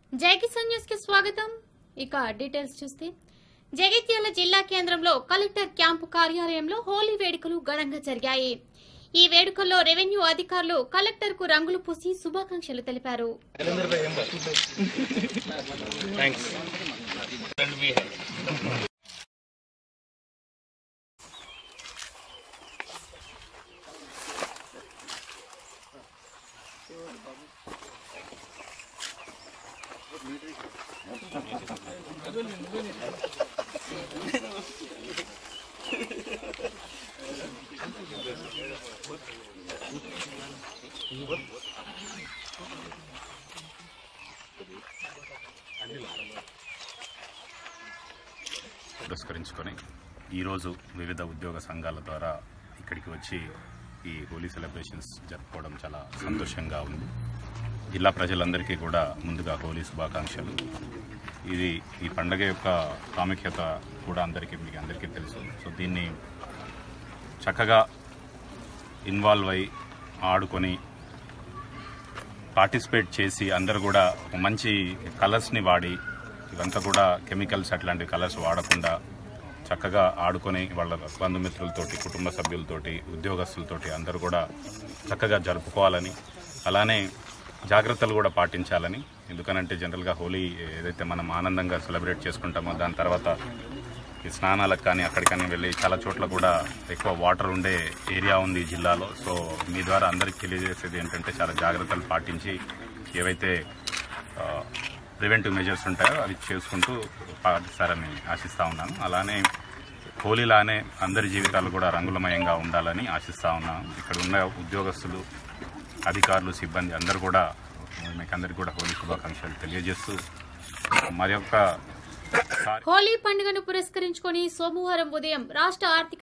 జై కిసాన్ న్యూస్ కి స్వాగతం ఇక డీటెయిల్స్ చూస్తే జగిత్యాల జిల్లా కేంద్రంలో కలెక్టర్ క్యాంపు కార్యాలయంలో హోలీ వేడుకలు ఘనంగా జరిగాయి ఈ వేడుకల్లో రెవెన్యూ అధికారులు కలెక్టర్ కు రంగులు పూసి శుభాకాంక్షలు తెలిపారు పురస్కరించుకొని ఈరోజు వివిధ ఉద్యోగ సంఘాల ద్వారా ఇక్కడికి వచ్చి ఈ హోలీ సెలబ్రేషన్స్ జరుపుకోవడం చాలా సంతోషంగా ఉంది జిల్లా ప్రజలందరికీ కూడా ముందుగా హోలీ శుభాకాంక్షలు ఇది ఈ పండగ యొక్క ప్రాముఖ్యత కూడా అందరికీ మీకు అందరికీ తెలుసు సో దీన్ని చక్కగా ఇన్వాల్వ్ అయి ఆడుకొని పార్టిసిపేట్ చేసి అందరూ కూడా ఒక మంచి కలర్స్ని వాడి ఇవంతా కూడా కెమికల్స్ అట్లాంటి కలర్స్ వాడకుండా చక్కగా ఆడుకొని వాళ్ళ బంధుమిత్రులతోటి కుటుంబ సభ్యులతోటి ఉద్యోగస్తులతోటి అందరూ కూడా చక్కగా జరుపుకోవాలని అలానే జాగ్రత్తలు కూడా పాటించాలని ఎందుకనంటే జనరల్గా హోలీ ఏదైతే మనం ఆనందంగా సెలబ్రేట్ చేసుకుంటామో దాని తర్వాత ఈ స్నానాలకు కానీ అక్కడికని వెళ్ళి చాలా చోట్ల కూడా ఎక్కువ వాటర్ ఉండే ఏరియా ఉంది ఈ జిల్లాలో సో మీ ద్వారా అందరికీ తెలియజేసేది ఏంటంటే చాలా జాగ్రత్తలు పాటించి ఏవైతే ప్రివెంటివ్ మెజర్స్ ఉంటాయో అవి చేసుకుంటూ పాటిస్తారని ఆశిస్తా ఉన్నాను అలానే హోలీలానే అందరి జీవితాలు కూడా రంగులమయంగా ఉండాలని ఆశిస్తా ఉన్నాను ఇక్కడ ఉన్న ఉద్యోగస్తులు అధికారులు సిబ్బంది అందరూ కూడా మీకు అందరికీ కూడా హోలీ శుభాకాంక్షలు తెలియజేస్తూ మరి యొక్క హోలీ పండుగను పురస్కరించుకొని సోమవారం ఉదయం రాష్ట్ర ఆర్థిక